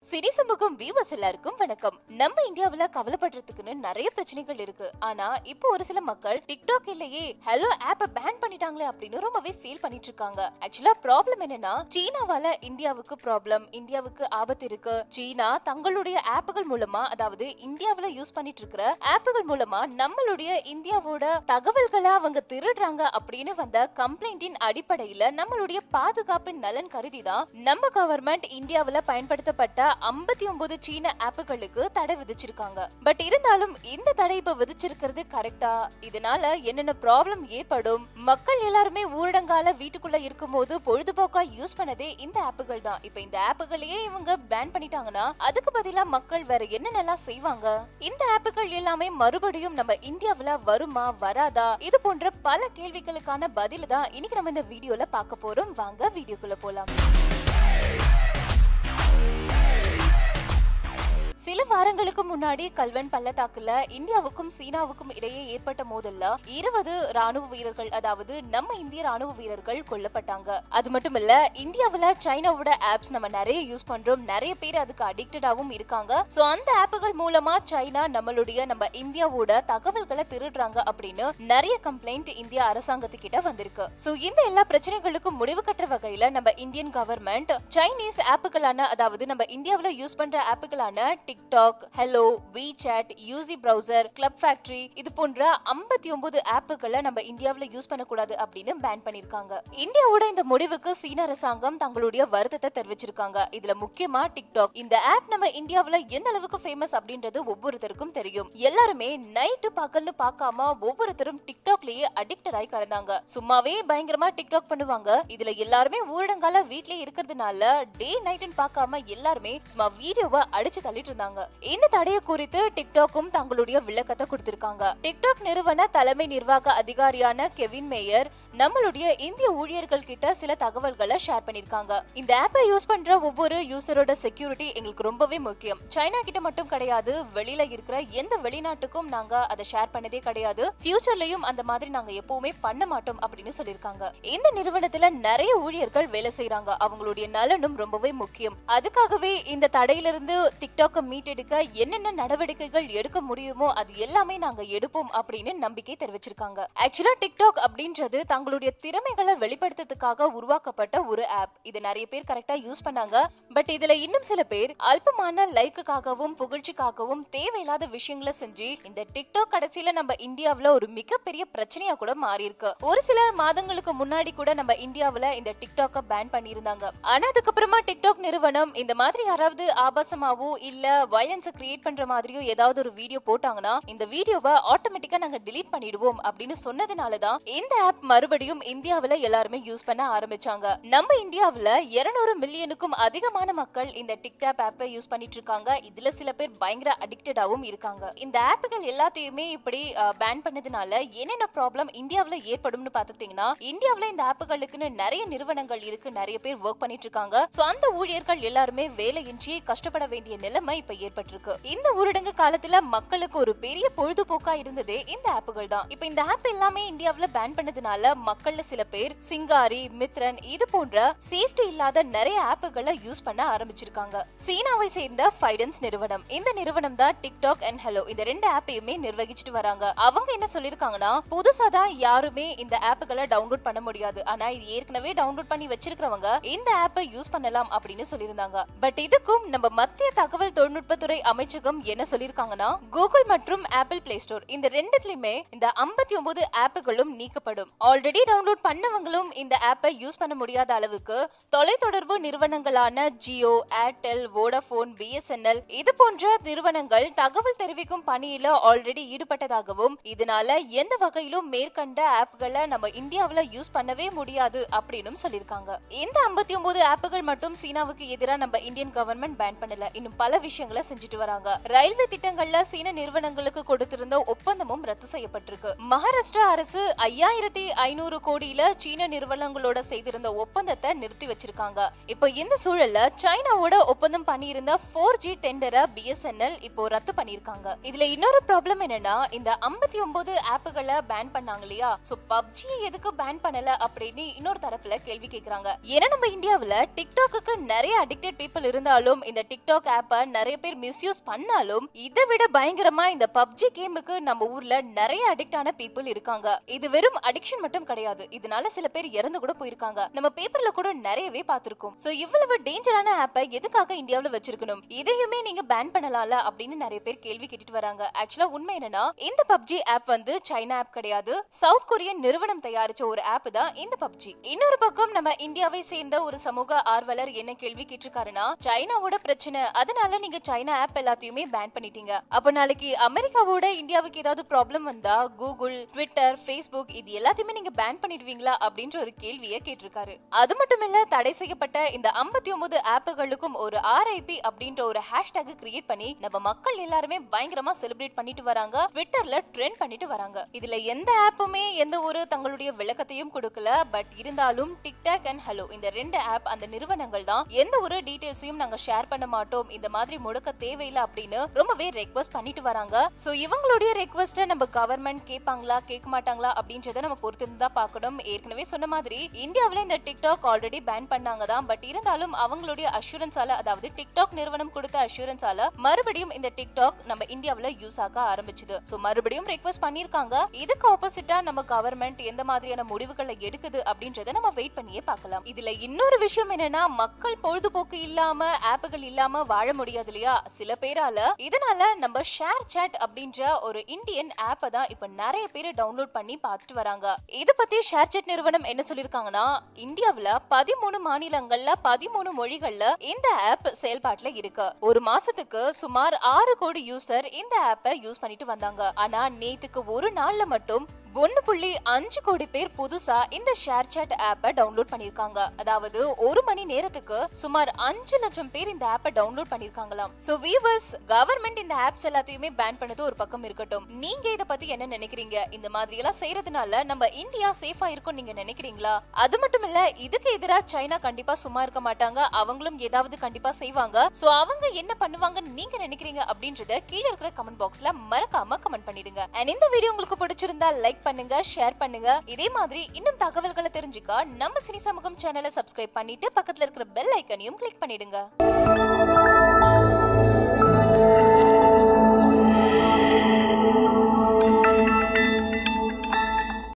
சிரி சமூகம் வியூவர்ஸ் எல்லாருக்கும் வணக்கம் நம்ம இந்தியாவுல கவலைப்படுறதுக்குன்னு நிறைய பிரச்சனைகள் இருக்கு ஆனா இப்போ ஒரு சில மக்கள் டிக்டாக் இல்லையே ஹலோ ஆப்ப பேன் பண்ணிட்டாங்களே அப்படின்னு ரொம்பவே ஃபீல் பண்ணிட்டு இருக்காங்க ஆக்சுவலா ப்ராப்ளம் என்னன்னா சீனாவால இந்தியாவுக்கு ப்ராப்ளம் இந்தியாவுக்கு ஆபத்து இருக்கு சீனா தங்களுடைய ஆப்புகள் மூலமா அதாவது இந்தியாவுல யூஸ் பண்ணிட்டு இருக்கிற ஆப்புகள் மூலமா நம்மளுடைய இந்தியாவோட தகவல்களை அவங்க திருடுறாங்க அப்படின்னு வந்த கம்ப்ளைண்டின் அடிப்படையில நம்மளுடைய பாதுகாப்பின் நலன் கருதி தான் நம்ம கவர்மெண்ட் இந்தியாவுல பயன்படுத்தப்பட்ட ஐம்பத்தி ஒன்பது சீன ஆப்புகளுக்கு தடை விதிச்சிருக்காங்க பட் இருந்தாலும் இந்த தடை இப்ப விதிச்சிருக்கிறது கரெக்டா இதனால என்னென்ன ப்ராப்ளம் ஏற்படும் மக்கள் எல்லாருமே ஊரடங்கால வீட்டுக்குள்ள இருக்கும்போது பொழுதுபோக்கா யூஸ் பண்ணதே இந்த ஆப்புகள் தான் இப்ப இந்த ஆப்புகளையே இவங்க பேன் பண்ணிட்டாங்கன்னா அதுக்கு பதிலா மக்கள் வேற என்னென்னலாம் செய்வாங்க இந்த ஆப்புகள் எல்லாமே மறுபடியும் நம்ம இந்தியாவுல வருமா வராதா இது போன்ற பல கேள்விகளுக்கான பதில தான் இன்னைக்கு நம்ம இந்த வீடியோல பார்க்க போறோம் வாங்க வீடியோக்குள்ள போலாம் சில வாரங்களுக்கு முன்னாடி கல்வன் பள்ளத்தாக்குல இந்தியாவுக்கும் சீனாவுக்கும் இடையே ஏற்பட்ட மோதல்ல இருபது ராணுவ வீரர்கள் அதாவது நம்ம இந்திய ராணுவ வீரர்கள் கொல்லப்பட்டாங்க அது மட்டும் இல்ல இந்தியாவுல சைனாவோட ஆப்ஸ் நம்ம நிறைய யூஸ் பண்றோம் நிறைய பேர் அதுக்கு அடிக்டடாவும் இருக்காங்க சோ அந்த ஆப்புகள் மூலமா சைனா நம்மளுடைய நம்ம இந்தியாவோட தகவல்களை திருடுறாங்க அப்படின்னு நிறைய கம்ப்ளைண்ட் இந்திய அரசாங்கத்துக்கிட்ட வந்திருக்கு சோ இந்த எல்லா பிரச்சனைகளுக்கும் முடிவு கட்டுற வகையில நம்ம இந்தியன் கவர்மெண்ட் சைனீஸ் ஆப்புகளான அதாவது நம்ம இந்தியாவுல யூஸ் பண்ற ஆப்புகளான TikTok Helo WeChat UC Browser Club Factory இது போன்ற ஐம்பத்தி ஒன்பது ஆப்புகளை நம்ம இந்தியாவுல யூஸ் பண்ணக்கூடாது அப்படின்னு பேன் பண்ணிருக்காங்க இந்தியாவோட இந்த முடிவுக்கு சீன அரசாங்கம் தங்களுடைய வருத்தத்தை தெரிவிச்சிருக்காங்க இதுல முக்கியமா டிக்டாக் இந்த ஆப் நம்ம இந்தியாவுல எந்த அளவுக்கு ஃபேமஸ் அப்படின்றது ஒவ்வொருத்தருக்கும் தெரியும் எல்லாருமே நைட்டு பகல்னு பார்க்காம ஒவ்வொருத்தரும் டிக்டாக்லயே அடிக்டட் ஆகி கறந்தாங்க சும்மாவே பயங்கரமா டிக்டாக் பண்ணுவாங்க இதுல எல்லாருமே ஊரடங்கால வீட்லயே இருக்கிறதுனால டே நைட்னு பார்க்காம எல்லாருமே சும்மா வீடியோவை அடிச்சு தள்ளிட்டு இருந்தாங்க இந்த தடையை குறித்து டிக்டாக்கும் தங்களுடைய விளக்கத்தை கொடுத்திருக்காங்க டிக்டாக் நிறுவன தலைமை நிர்வாக அதிகாரியான கெவின் மேயர் நம்மளுடைய இந்திய ஊழியர்கள் கிட்ட சில தகவல்களை ஷேர் பண்ணிருக்காங்க இந்த ஆப்பை யூஸ் பண்ற ஒவ்வொரு யூசரோட செக்யூரிட்டி எங்களுக்கு ரொம்பவே முக்கியம் சைனா கிட்ட மட்டும் கிடையாது வெளியில இருக்கிற எந்த வெளிநாட்டுக்கும் நாங்க அதை ஷேர் பண்ணதே கிடையாது ஃபியூச்சர்லயும் அந்த மாதிரி நாங்க எப்பவுமே பண்ண மாட்டோம் அப்படின்னு சொல்லிருக்காங்க இந்த நிறுவனத்துல நிறைய ஊழியர்கள் வேலை செய்யறாங்க அவங்களுடைய நலனும் ரொம்பவே முக்கியம் அதுக்காகவே இந்த தடையிலிருந்து டிக்டாக்கை மீட்டெடுக்க என்னென்ன நடவடிக்கைகள் எடுக்க முடியுமோ அது எல்லாமே நாங்க எடுப்போம் அப்படின்னு நம்பிக்கை தெரிவிச்சிருக்காங்க ஆக்சுவலா டிக்டாக் அப்படின்றது தங்களுடைய திறமைகளை வெளிப்படுத்துறதுக்காக உருவாக்கப்பட்ட ஒரு ஆப் இது நிறைய பேர் கரெக்டா யூஸ் பண்ணாங்க பட் இதுல இன்னும் சில பேர் அல்பமான லைக்குக்காகவும் புகழ்ச்சிக்காகவும் தேவையில்லாத விஷயங்களை செஞ்சு இந்த டிக்டாக் கடைசியில நம்ம இந்தியாவுல ஒரு மிகப்பெரிய பிரச்சனையா கூட மாறி இருக்கு ஒரு சில மாதங்களுக்கு முன்னாடி கூட நம்ம இந்தியாவுல இந்த டிக்டாக்க பேன் பண்ணியிருந்தாங்க ஆனா அதுக்கப்புறமா டிக்டாக் நிறுவனம் இந்த மாதிரி யாராவது ஆபாசமாவோ இல்ல வயலன்ஸை கிரியேட் பண்ற மாதிரியோ ஏதாவது ஒரு வீடியோ போட்டாங்கன்னா இந்த வீடியோவை ஆட்டோமேட்டிக்கா நாங்க delete பண்ணிடுவோம் அப்படின்னு சொன்னதுனால தான் இந்த ஆப் மறுபடியும் இந்தியாவுல எல்லாருமே யூஸ் பண்ண ஆரம்பிச்சாங்க நம்ம இந்தியாவுல 200 மில்லியனுக்கும் அதிகமான மக்கள் இந்த டிக்டாக் ஆப்பை யூஸ் பண்ணிட்டு இருக்காங்க இதுல சில பேர் பயங்கர அடிக்டடாவும் இருக்காங்க இந்த ஆப்புகள் எல்லாத்தையுமே இப்படி பேன் பண்ணதுனால என்னென்ன ப்ராப்ளம் இந்தியாவுல ஏற்படும்னு பாத்துக்கிட்டீங்கன்னா இந்தியாவுல இந்த ஆப்புகளுக்குன்னு நிறைய நிறுவனங்கள் இருக்கு நிறைய பேர் ஒர்க் பண்ணிட்டு இருக்காங்க சோ அந்த ஊழியர்கள் எல்லாருமே வேலையின்றி கஷ்டப்பட வேண்டிய நிலைமை இப்ப ஏற்பட்டிருக்கு இந்த ஊரடங்கு காலத்துல மக்களுக்கு ஒரு பெரிய பொழுதுபோக்கா இருந்ததே இந்த ஆப்புகள் தான் இப்ப இந்த ஆப் எல்லாமே இந்தியாவுல பேன் பண்ணதுனால மக்கள்ல சில பேர் சிங்காரி மித்ரன் இது போன்ற சேஃப்டி இல்லாத நிறைய ஆப்புகளை யூஸ் பண்ண ஆரம்பிச்சிருக்காங்க சீனாவை சேர்ந்த ஃபைடன்ஸ் நிறுவனம் இந்த நிறுவனம் தான் டிக்டாக் அண்ட் ஹலோ இந்த ரெண்டு ஆப்பையுமே நிர்வகிச்சிட்டு வராங்க அவங்க என்ன சொல்லிருக்காங்கன்னா புதுசா தான் யாருமே இந்த ஆப்புகளை டவுன்லோட் பண்ண முடியாது ஆனா இது ஏற்கனவே டவுன்லோட் பண்ணி வச்சிருக்கிறவங்க இந்த ஆப்பை யூஸ் பண்ணலாம் அப்படின்னு சொல்லியிருந்தாங்க பட் இதுக்கும் நம்ம மத்திய தகவல் தொழில்நுட்பத்துறை அமைச்சகம் என்ன சொல்லிருக்காங்கன்னா கூகுள் மற்றும் ஆப்பிள் பிளே ஸ்டோர் இந்த ரெண்டுத்துலயுமே இந்த ஐம்பத்தி ஒன்பது ஆப்புகளும் நீக்கப்படும் ஆல்ரெடி டவுன்லோட் பண்ணவங்களும் இந்த ஆப்பை யூஸ் பண்ண முடியாத அளவுக்கு தொலைத்தொடர்பு நிறுவனங்களான ஜியோ ஏர்டெல் வோடபோன் பிஎஸ்என்எல் இது போன்ற நிறுவனங்கள் தகவல் தெரிவிக்கும் பணியில ஆல்ரெடி ஈடுபட்டதாகவும் இதனால எந்த வகையிலும் மேற்கண்ட ஆப்களை நம்ம இந்தியாவுல யூஸ் பண்ணவே முடியாது அப்படின்னு சொல்லியிருக்காங்க இந்த ஐம்பத்தி ஒன்பது ஆப்புகள் மட்டும் சீனாவுக்கு எதிராக நம்ம இந்தியன் கவர்மெண்ட் பேன் பண்ணல இன்னும் பல விஷயங்களை செஞ்சுட்டு செஞ்சுட்டு வராங்க ரயில்வே திட்டங்கள்ல சீன நிறுவனங்களுக்கு கொடுத்திருந்த ஒப்பந்தமும் ரத்து செய்யப்பட்டிருக்கு மகாராஷ்டிரா அரசு ஐயாயிரத்தி ஐநூறு கோடியில சீன நிறுவனங்களோட செய்திருந்த ஒப்பந்தத்தை நிறுத்தி வச்சிருக்காங்க இப்போ இந்த சூழல்ல சைனாவோட ஒப்பந்தம் பண்ணியிருந்த ஃபோர் ஜி டெண்டரை பிஎஸ்என்எல் இப்போ ரத்து பண்ணிருக்காங்க இதுல இன்னொரு ப்ராப்ளம் என்னன்னா இந்த ஐம்பத்தி ஒன்பது ஆப்புகளை பேன் பண்ணாங்க இல்லையா சோ பப்ஜி எதுக்கு பேன் பண்ணல அப்படின்னு இன்னொரு தரப்புல கேள்வி கேக்குறாங்க ஏன்னா நம்ம இந்தியாவுல டிக்டாக்கு நிறைய அடிக்டட் பீப்புள் இருந்தாலும் இந்த டிக்டாக் ஆப்பை நிறைய பேர் மிஸ்யூஸ் பண்ணாலும் இதை விட பயங்கரமா இந்த பப்ஜி கேமுக்கு நம்ம ஊர்ல நிறைய அடிக்ட் ஆன பீப்புள் இருக்காங்க இது வெறும் அடிக்ஷன் மட்டும் கிடையாது இதனால சில பேர் இறந்து கூட போயிருக்காங்க நம்ம பேப்பர்ல கூட நிறையவே பார்த்திருக்கோம் சோ இவ்வளவு டேஞ்சரான ஆப்பை எதுக்காக இந்தியாவுல வச்சிருக்கணும் இதையுமே நீங்க பேன் பண்ணலாம்ல அப்படின்னு நிறைய பேர் கேள்வி கேட்டுட்டு வராங்க ஆக்சுவலா உண்மை என்னன்னா இந்த பப்ஜி ஆப் வந்து சைனா ஆப் கிடையாது சவுத் கொரியன் நிறுவனம் தயாரிச்ச ஒரு ஆப் தான் இந்த பப்ஜி இன்னொரு பக்கம் நம்ம இந்தியாவை சேர்ந்த ஒரு சமூக ஆர்வலர் என்ன கேள்வி கேட்டிருக்காருன்னா சைனாவோட பிரச்சனை அதனால நீங்க சைனா ஆப் எல்லாத்தையுமே பேன் பண்ணிட்டீங்க அப்ப நாளைக்கு அமெரிக்காவோட இந்தியாவுக்கு ஏதாவது ப்ராப்ளம் வந்தா கூகுள் ட்விட்டர் ஃபேஸ்புக் இது எல்லாத்தையுமே நீங்க பேன் பண்ணிடுவீங்களா அப்படின்ற ஒரு கேள்வியை கேட்டிருக்காரு அது மட்டும் இல்ல தடை செய்யப்பட்ட இந்த ஐம்பத்தி ஒன்பது ஆப்புகளுக்கும் ஒரு ஆர்ஐபி அப்படின்ற ஒரு ஹேஷ்டேக் கிரியேட் பண்ணி நம்ம மக்கள் எல்லாருமே பயங்கரமா செலிப்ரேட் பண்ணிட்டு வராங்க ட்விட்டர்ல ட்ரெண்ட் பண்ணிட்டு வராங்க இதுல எந்த ஆப்புமே எந்த ஒரு தங்களுடைய விளக்கத்தையும் கொடுக்கல பட் இருந்தாலும் டிக்டாக் அண்ட் ஹலோ இந்த ரெண்டு ஆப் அந்த நிறுவனங்கள் தான் எந்த ஒரு டீடைல்ஸையும் நாங்க ஷேர் பண்ண மாட்டோம் இந்த மாதிரி முடக்க தேவையில்லை அப்படின்னு ரொம்பவே ரெக்வஸ்ட் பண்ணிட்டு வராங்க சோ இவங்களுடைய ரெக்வஸ்ட நம்ம கவர்மெண்ட் கேட்பாங்களா கேட்க மாட்டாங்களா அப்படின்றத நம்ம பொறுத்திருந்து தான் பார்க்கணும் ஏற்கனவே சொன்ன மாதிரி இந்தியாவுல இந்த டிக்டாக் ஆல்ரெடி பேன் பண்ணாங்க தான் பட் இருந்தாலும் அவங்களுடைய அஷூரன்ஸால அதாவது டிக்டாக் நிறுவனம் கொடுத்த அஷூரன்ஸால மறுபடியும் இந்த டிக்டாக் நம்ம இந்தியாவுல யூஸ் ஆக ஆரம்பிச்சது சோ மறுபடியும் ரெக்வஸ்ட் பண்ணிருக்காங்க இதுக்கு ஆப்போசிட்டா நம்ம கவர்மெண்ட் எந்த மாதிரியான முடிவுகளை எடுக்குது அப்படின்றத நம்ம வெயிட் பண்ணியே பார்க்கலாம் இதுல இன்னொரு விஷயம் என்னன்னா மக்கள் பொழுதுபோக்கு இல்லாம ஆப்புகள் இல்லாம வாழ முடியாது இல்லையா சில பேரால இதனால நம்ம ஷேர் சாட் அப்படின்ற ஒரு இந்தியன் ஆப்பை தான் இப்ப நிறைய பேர் டவுன்லோட் பண்ணி பார்த்துட்டு வராங்க இத பத்தி ஷேர் சாட் நிறுவனம் என்ன சொல்லிருக்காங்கன்னா இந்தியாவுல பதிமூணு மாநிலங்கள்ல பதிமூணு மொழிகள்ல இந்த ஆப் செயல்பாட்டுல இருக்கு ஒரு மாசத்துக்கு சுமார் ஆறு கோடி யூசர் இந்த ஆப்பை யூஸ் பண்ணிட்டு வந்தாங்க ஆனா நேத்துக்கு ஒரு நாள்ல மட்டும் ஒன்னு புள்ளி அஞ்சு கோடி பேர் புதுசா இந்த ஷேர் சாட் ஆப்பை டவுன்லோட் பண்ணிருக்காங்க அதாவது ஒரு மணி நேரத்துக்கு சுமார் அஞ்சு லட்சம் பேர் இந்த ஆப்பை டவுன்லோட் பண்ணிருக்காங்களாம் சோ வீவர்ஸ் கவர்மெண்ட் இந்த ஆப்ஸ் எல்லாத்தையுமே பேன் பண்ணது ஒரு பக்கம் இருக்கட்டும் நீங்க இத பத்தி என்ன நினைக்கிறீங்க இந்த மாதிரி எல்லாம் செய்யறதுனால நம்ம இந்தியா சேஃபா இருக்கும் நீங்க நினைக்கிறீங்களா அது மட்டும் இல்ல இதுக்கு எதிரா சைனா கண்டிப்பா சும்மா இருக்க மாட்டாங்க அவங்களும் ஏதாவது கண்டிப்பா செய்வாங்க சோ அவங்க என்ன பண்ணுவாங்கன்னு நீங்க நினைக்கிறீங்க அப்படின்றத கீழே இருக்கிற கமெண்ட் பாக்ஸ்ல மறக்காம கமெண்ட் பண்ணிடுங்க அண்ட் இந்த வீடியோ உங்களுக்கு பிடிச்சிருந்தா லைக் பண்ணுங்க ஷேர் பண்ணுங்க இதே மாதிரி இன்னும் தகவல்களை தெரிஞ்சுக்க நம்ம சினி சமூகம் சேனலை சப்ஸ்கிரைப் பண்ணிட்டு பக்கத்துல இருக்கிற பெல் ஐக்கனையும் கிளிக் பண்ணிடுங்க